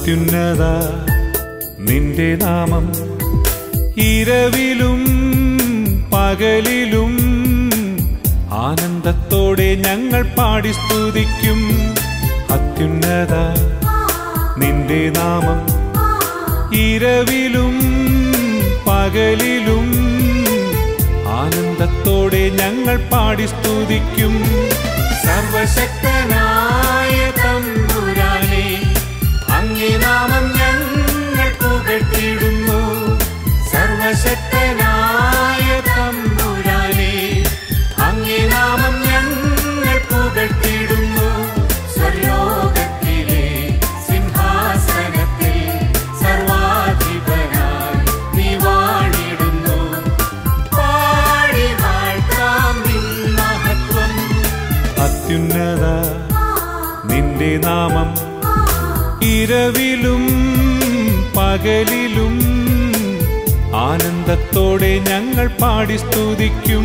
അത്യുന്നത നിന്റെ നാമം ഇരവിലും പകലിലും ആനന്ദത്തോടെ ഞങ്ങൾ പാടി സ്തുതിക്കും അത്യുന്നത നിന്റെ നാമം ഇരവിലും പകലിലും ആനന്ദത്തോടെ ഞങ്ങൾ പാടി സ്തുതിക്കും സർവശക്തനായ തമ്പുരാനെ അങ്ങേ നാമം ഞങ്ങൾ പുകട്ടിടുന്നു സർവശക്തനായ തമ്പുരാനെ അങ്ങേ നാമം ഞങ്ങൾ പുകട്ടിടുന്നു സ്വർലോകത്തിലെ സിംഹാസനത്തിൽ സർവാധിപനായി നീ വാണിടുന്നു പാടി വാഴ്ത്താം നിൻ മഹത്വം അത്യുന്നത നിന്റെ നാമം ഇരവിലും പകലിലും ആനന്ദത്തോടെ ഞങ്ങൾ പാടി സ്തുതിക്കും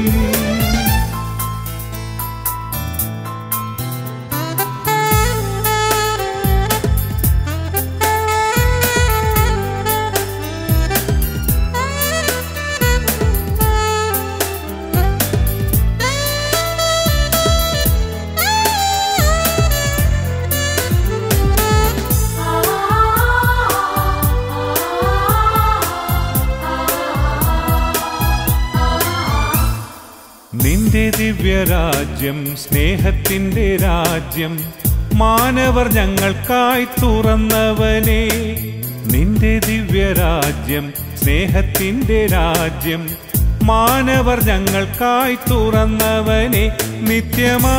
നിന്റെ ദിവ്യരാജ്യം സ്നേഹത്തിന്റെ രാജ്യം മാനവർ ഞങ്ങൾക്കായി തുറന്നവനെ നിന്റെ ദിവ്യരാജ്യം സ്നേഹത്തിന്റെ രാജ്യം മാനവർ ഞങ്ങൾക്കായി തുറന്നവനെ നിത്യമാ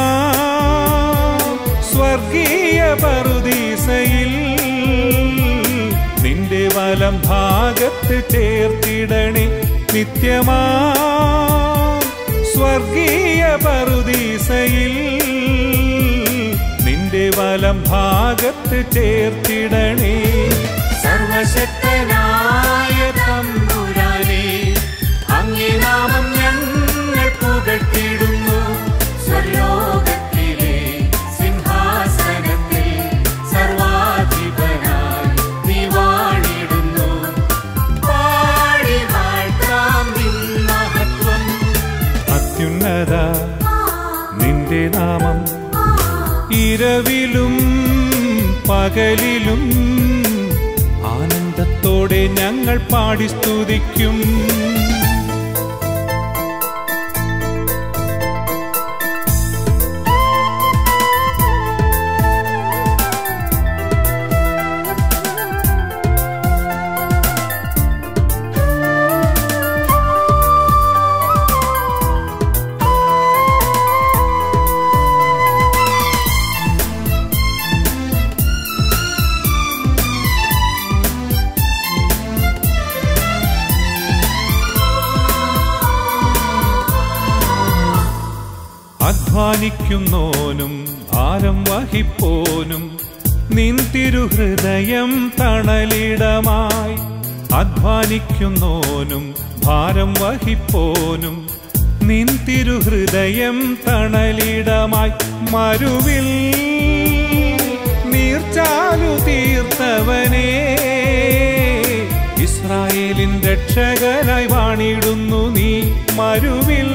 സ്വർഗീയ പറുദീസയിൽ നിന്റെ വലം ഭാഗത്ത് ചേർത്തിടണേ നിത്യമാ സ്വർഗീയ പറുദീസയിൽ നിന്റെ വലം ഭാഗത്ത് ചേർത്തിടണേ സർവശക്തനായ തമ്പുരാനെ അങ്ങേ നാമം ഞങ്ങൾ പുകട്ടിടുന്നു സ്വർലോകത്തിലെ സിംഹാസനത്തിൽ സർവാധിപനായി നീ വാണിടുന്നു പാടി വാഴ്ത്താം നിൻ മഹത്വം അത്യുന്നത നിന്റെ നാമം ഇരവിലും പകലിലും ആനന്ദത്തോടെ ഞങ്ങൾ പാടി സ്തുതിക്കും അധ്വാനിക്കുന്നോനും ഭാരം വഹിപ്പോനും നിൻ തിരുഹൃദയം തണലിടമായി അധ്വാനിക്കുന്നോനും ഭാരം വഹിപ്പോനും നിൻ തിരുഹൃദയം തണലിടമായി മരുവിൽ നീർച്ചാലു തീർത്തവനേ ഇസ്രായേലിൻ രക്ഷകനായി വാണിടുന്നു നീ മരുവിൽ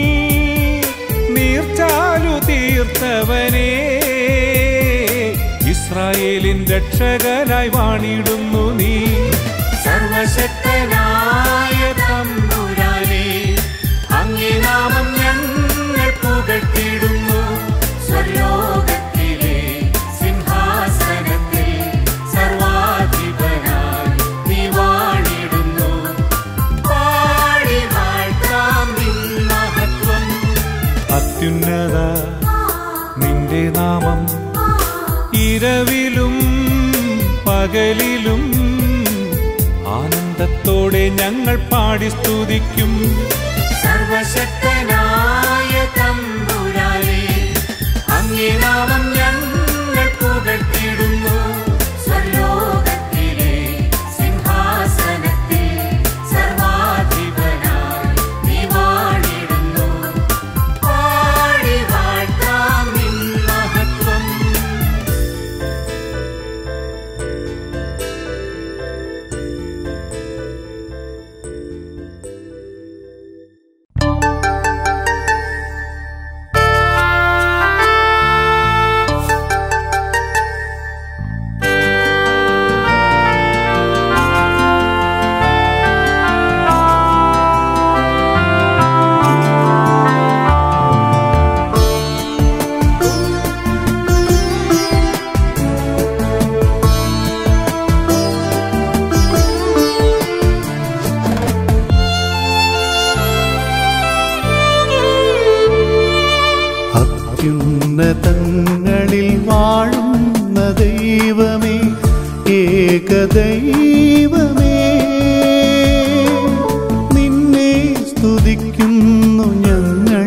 നീർച്ചാലു തീർത്തവനേ ഇസ്രായേലിൻ രക്ഷകനായി വാണിടുന്നു നീ സർവശക്തനായ തമ്പുരാനെ അങ്ങേ നാമം ഞങ്ങൾ പുകട്ടിടുന്നു സ്വർലോകത്തിലെ സിംഹാസനത്തിൽ സർവാധിപനായി നീ വാണിടുന്നു പാടി വാഴ്ത്താം നിൻ മഹത്വം അത്യുന്നത നിന്റെ നാമം ഇരവിലും പകലിലും ആനന്ദത്തോടെ ഞങ്ങൾ പാടി സ്തുതിക്കും സർവശക്തനായ തമ്പുരാനെ അങ്ങേ നാമം ഞങ്ങൾ പുകട്ടിടുന്നു സ്വർലോകത്തിലെ സിംഹാസനത്തിൽ സർവാധിപനായി നീ വാണിടുന്നു പാടി വാഴ്ത്താം നിൻ മഹത്വം അത്യുന്നതങ്ങളിൽ വാഴുന്ന ദൈവമേ ഏകദൈവമേ നിന്നെ സ്തുതിക്കുന്നു ഞങ്ങൾ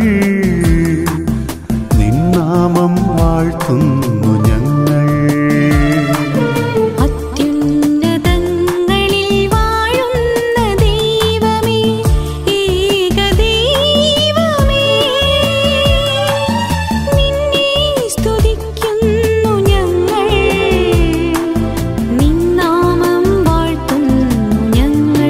നിന്നാമം വാഴ്ത്തുന്നു ഞങ്ങൾ അത്യുന്നതങ്ങളിൽ വാഴുന്ന ദൈവമേ ഏകദൈവമേ നിന്നെ സ്തുതിക്കുന്നു ഞങ്ങൾ നിന്നാമം വാഴ്ത്തുന്നു ഞങ്ങൾ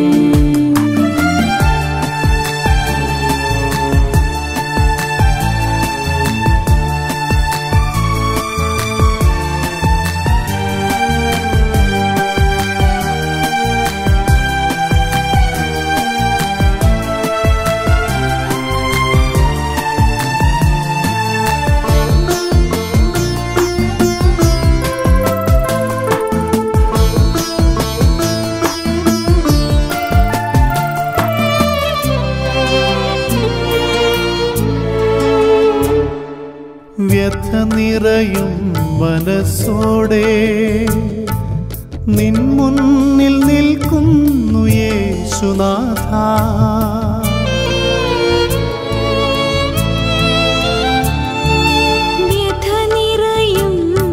വ്യഥ നിറയും മനസ്സോടെ നിൻ മുന്നിൽ നിൽക്കുന്നു യേശുനാഥ വ്യഥ നിറയും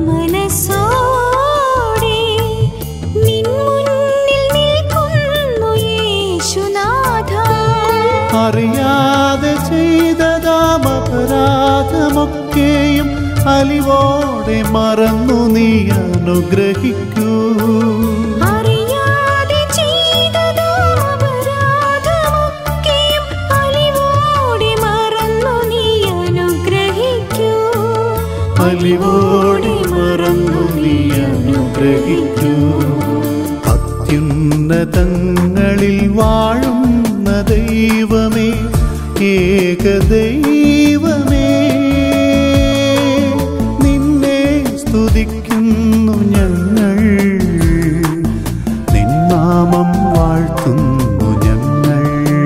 മനസ്സോടെ നിൻ മുന്നിൽ നിൽക്കുന്നു യേശുനാഥ അറിയാതെ ചെയ്തതാം അപരാധമൊക്കെയും അലിവോടെ മറന്നു നീ അനുഗ്രഹിക്കൂ അറിയാതെ ചെയ്തതാപരാധമൊക്കെയും അലിവോടെ മറന്നു നീ അനുഗ്രഹിക്കൂ അലിവോടെ മറന്നു നീ അനുഗ്രഹിക്കൂ അത്യുന്നതങ്ങളിൽ വാഴുന്ന ദൈവമേ ഏകദൈവമേ നിന്നെ സ്തുതിക്കുന്നു ഞങ്ങൾ നിന്നാമം വാഴ്ത്തുന്നു ഞങ്ങൾ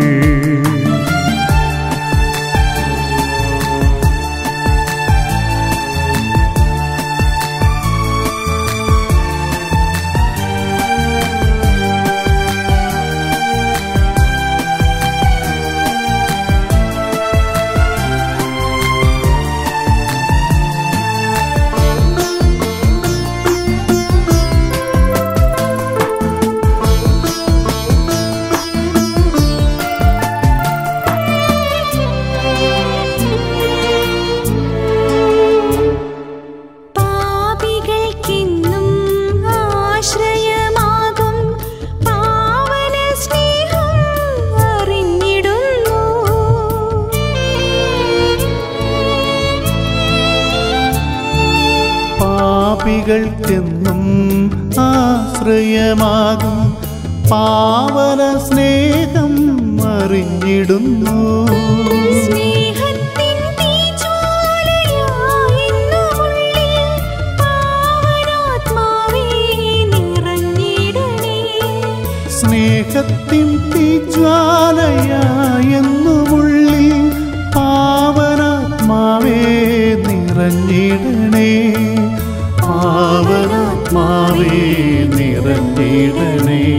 പാപികൾക്കെന്നും ആശ്രയമാകും പാവന സ്നേഹം അറിഞ്ഞിടുന്നു പാപികൾക്കെന്നും ആശ്രയമാകും പാവന സ്നേഹം അറിഞ്ഞിടുന്നു സ്നേഹത്തിൻ തീജ്വാലയായെന്നുമുള്ളിൽ പാവനാത്മാവേ നിറഞ്ഞിടണേ സ്നേഹത്തിൻ തീജ്വാലയായെന്നുമുള്ളിൽ പാവനാത്മാവേ നിറഞ്ഞിടണേ പാവനാത്മാവേ നിറഞ്ഞിടണേ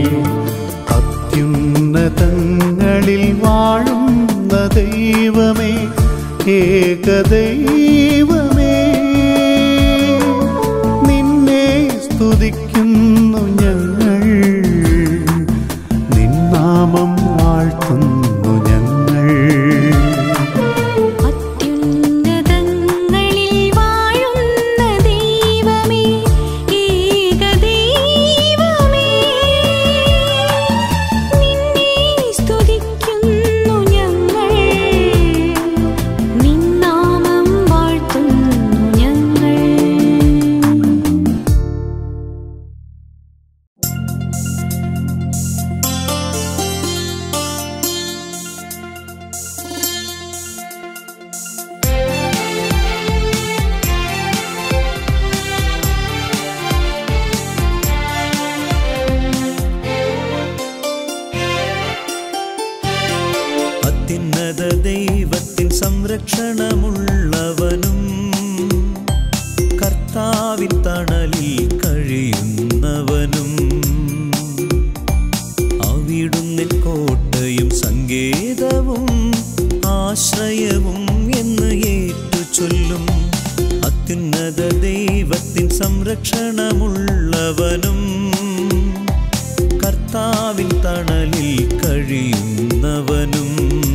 അത്യുന്നതങ്ങളിൽ വാഴുന്ന ദൈവമേ ഏകദൈവമേ നിന്നെ സ്തുതിക്കുന്നു ഞങ്ങൾ നിന്നാമം വാഴ്ത്തുന്നു ഞങ്ങൾ അത്യുന്നതങ്ങളിൽ വാഴുന്ന ദൈവമേ ഏകദൈവമേ നിന്നെ സ്തുതിക്കുന്നു ഞങ്ങൾ നിന്നാമം വാഴ്ത്തുന്നു ഞങ്ങൾ അത്യുന്നത ദൈവത്തിൻ സം സംരക്ഷണമുള്ളവനും കർത്താവിൻ തണലിൽ കഴിയുന്നവനും അവിടുന്നിൽ കോട്ടയും സങ്കേതവും ആശ്രയവും എന്ന് ഏറ്റു ചൊല്ലും അത്യുന്നത ദൈവത്തിൻ സംരക്ഷണമുള്ളവനും കർത്താവിൻ തണലിൽ കഴിയുന്നവനും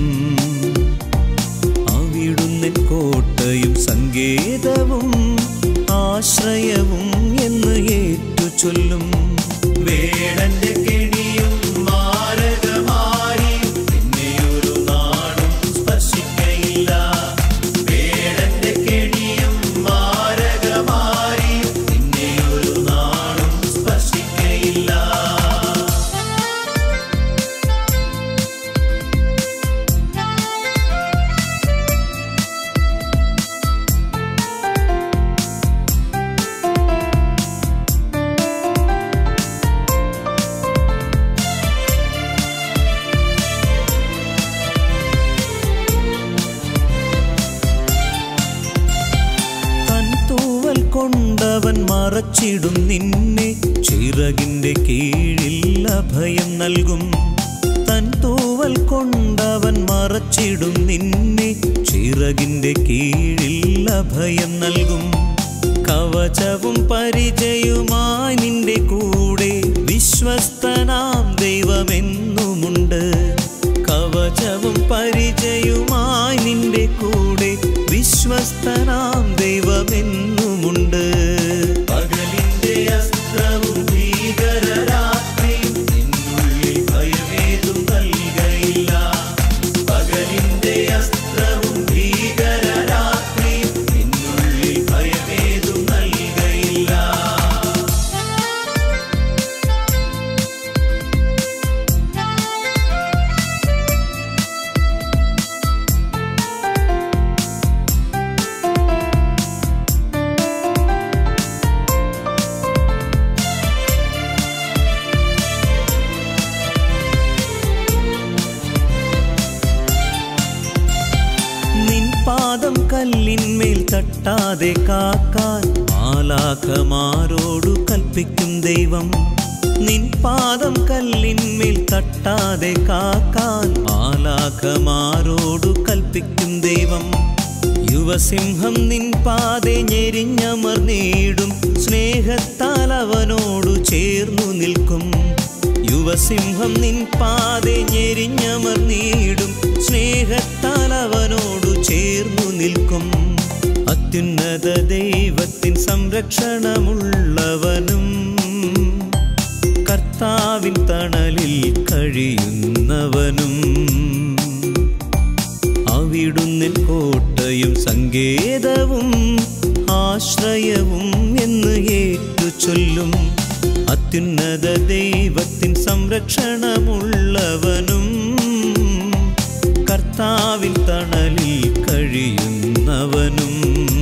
അവിടുന്നിൻ കോട്ടയും സങ്കേതവും ആശ്രയവും എന്ന് ഏറ്റു ചൊല്ലും വേടന്റെ കെണിയും മാരകമാരിയും നിന്നെയൊരു നാടും സ്പർശിക്കയില്ല വേടന്റെ കെണിയും മാരകമാരിയും നിന്നെയൊരു നാടും സ്പർശിക്കയില്ല തൻ തൂവൽ കൊണ്ടവൻ മറച്ചിടും നിന്നെ ചിറകിന്റെ കീഴിൽ അഭയം നൽകും തൻ തൂവൽ കൊണ്ടവൻ മറച്ചിടും നിന്നെ ചിറകിന്റെ കീഴിൽ അഭയം നൽകും കവചവും പരിചയവുമായി നിന്റെ കൂടെ വിശ്വസ്തനാം ദൈവമെന്നുമുണ്ട് കവചവും പരിചയവുമായി നിന്റെ കൂടെ വിശ്വസ്തനാം ദൈവമെന്നുമുണ്ട് പകലിന്റെ അസ്ത്രവും ഭീകരരാത്രിയും നിന്നുള്ളിൽ ഭയമേതും നൽകയില്ല പകലിന്റെ അസ്ത്രവും ഭീകരരാത്രിയും നിന്നുള്ളിൽ ഭയമേതും നൽകയില്ല നിൻ പാദം കല്ലിന്മേൽ തട്ടാതെ കാക്കാൻ മാലാഖമാരോടു കൽപ്പിക്കും ദൈവം നിൻ പാദം കല്ലിന്മേൽ തട്ടാതെ കാക്കാൻ മാലാഖമാരോടു കൽപ്പിക്കും ദൈവം യുവസിംഹം നിൻ പാതെ ഞെരിഞ്ഞമർന്നീടും സ്നേഹത്താൽ അവനോടു ചേർന്നു നിൽക്കും യുവസിംഹം നിൻ പാതെ ഞെരിഞ്ഞമർന്നീടും സ്നേഹത്താൽ അവനോടു ചേർന്നു നിൽക്കും അത്യുന്നത ദൈവത്തിൻ സംരക്ഷണമുള്ളവനും കർത്താവിൻ തണലിൽ കഴിയുന്നവനും അവിടുന്നിൻ കോട്ടയും സങ്കേതവും ആശ്രയവും എന്ന് ഏറ്റു ചൊല്ലും അത്യുന്നത ദൈവത്തിൻ സംരക്ഷണമുള്ളവനും കർത്താവിൻ തണലിൽ കഴിയുന്നവനും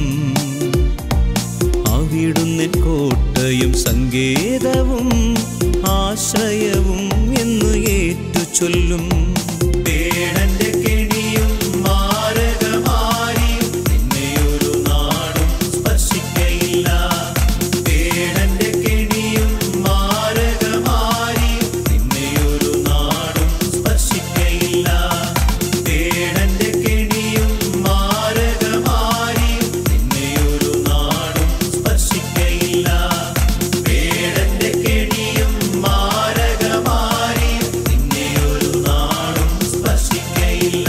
അവിടുന്നിൻ കോട്ടയും സങ്കേതവും ആശ്രയവും എന്ന് ഏറ്റു ചൊല്ലും പേടന്റെ കെണിയും മാരകമാരിയും നിന്നെയൊരു നാടും സ്പർശിക്കയില്ല പേടന്റെ കെണിയും മാരകമാരിയും നിന്നെയൊരു നാടും സ്പർശിക്കയില്ല പേടന്റെ കെണിയും മാരകമാരിയും നിന്നെയൊരു നാടും സ്പർശിക്കയില്ല പേടന്റെ കെണിയും മാരകമാരിയും നിന്നെയൊരു നാടും സ്പർശിക്കയില്ല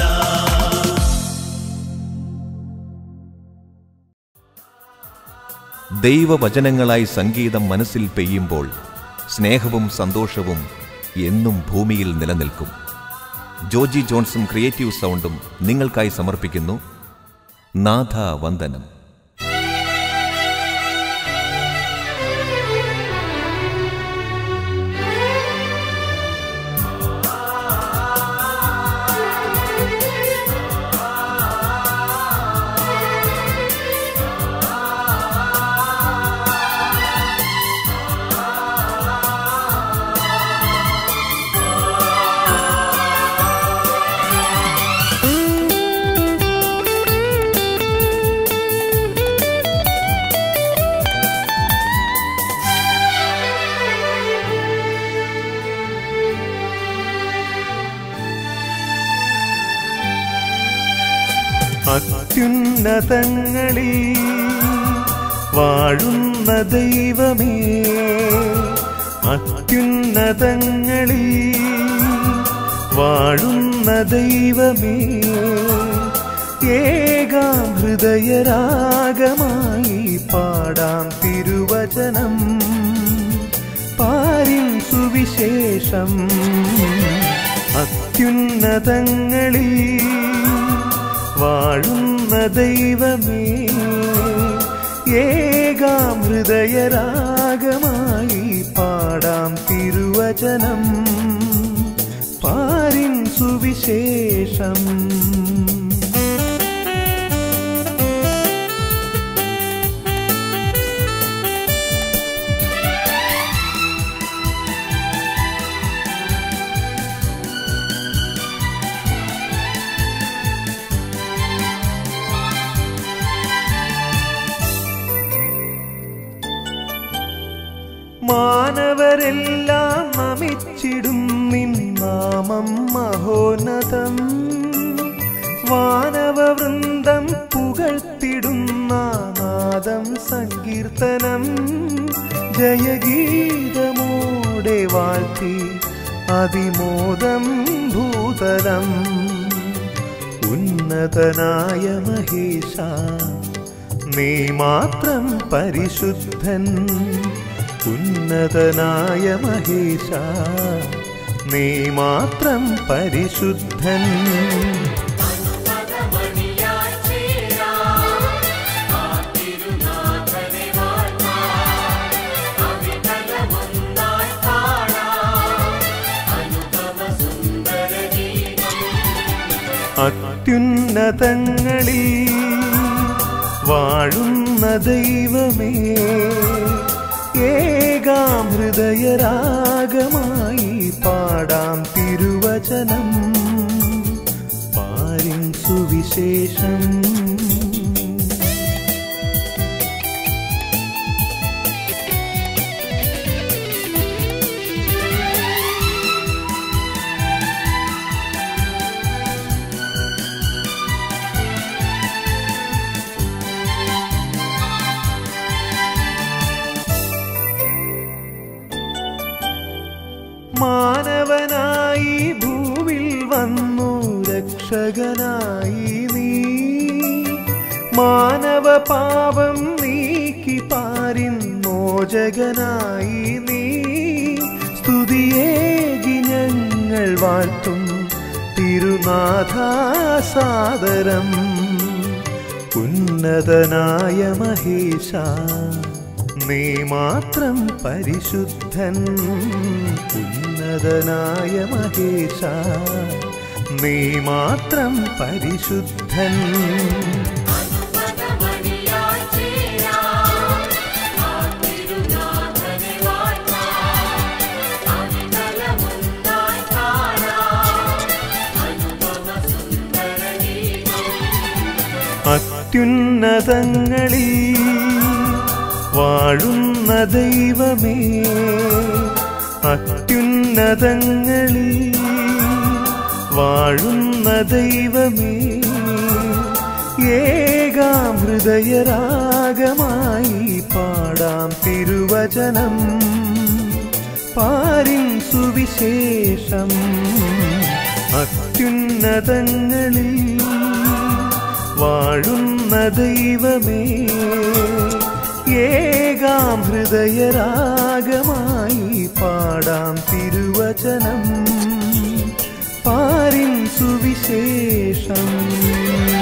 ദൈവവചനങ്ങളായി സംഗീതം മനസ്സിൽ പെയ്യുമ്പോൾ സ്നേഹവും സന്തോഷവും എന്നും ഭൂമിയിൽ നിലനിൽക്കും ജോജി ജോൺസും ക്രിയേറ്റീവ് സൗണ്ടും നിങ്ങൾക്കായി സമർപ്പിക്കുന്നു നാഥ വന്ദനം ും അത്യുന്നതങ്ങളിൽ വാഴുന്ന ദൈവമേ അത്യുന്നതങ്ങളിൽ വാഴുന്ന ദൈവമേ ഏകാം ഹൃദയരാഗമായി പാടാം തിരുവചനം പാരിൻ സുവിശേഷം അത്യുന്നതങ്ങളിൽ വാഴുന്ന ദൈവമേ ഏകാം ഹൃദയരാഗമായി പാടാം തിരുവചനം പാരിൻ സുവിശേഷം മാനവരെല്ലാം നമിച്ചിടും നിൻ നാമം മഹോന്നതം വാനവവൃന്ദം പുകഴ്ത്തിടുന്ന നാദം സങ്കീർത്തനം ജയഗീതമോടെ വാഴ്ത്തി അതിമോദം ഭൂതലം ഉന്നതനായ മഹേശ നീ മാത്രം പരിശുദ്ധൻ ഉന്നതനായ മഹേശ നീ മാത്രം പരിശുദ്ധൻ പദമണിയായി ചേരാം ആ തിരുനാഥനെ വാഴ്ത്താം അവികലമൊന്നായി പാടാം അനുപമ സുന്ദരഗീതം അത്യുന്നതങ്ങളിൽ വാഴുന്ന ദൈവമേ ഏകാം ഹൃദയരാഗമായി പാടാം തിരുവചനം പാരിൻ സുവിശേഷം മാനവനായി ഭൂവിൽ വന്നു രക്ഷകനായി നീ മാനവ പാപം നീക്കി പാരിൻ മോചകനായി നീ സ്തുതിയേകി ഞങ്ങൾ വാഴ്ത്തും തിരുനാഥാസാദരം ഉന്നതനായ മഹേശ നീ മാത്രം പരിശുദ്ധൻ ഉന്നതനായ മഹേശ നീ മാത്രം പരിശുദ്ധൻ പദമണിയായി ചേരാം ആ തിരുനാഥനെ വാഴ്ത്താം അവികലമൊന്നായി പാടാം അനുപമ സുന്ദരഗീതം അത്യുന്നതങ്ങളിൽ വാഴുന്ന ദൈവമേ അത്യുന്നതങ്ങളിൽ വാഴുന്ന ദൈവമേ ഏകാം ഹൃദയരാഗമായി പാടാം തിരുവചനം പാരിൻ സുവിശേഷം അത്യുന്നതങ്ങളിൽ വാഴുന്ന ദൈവമേ ഏകാം ഹൃദയരാഗമായി പാടാം തിരുവചനം പാരിൻ സുവിശേഷം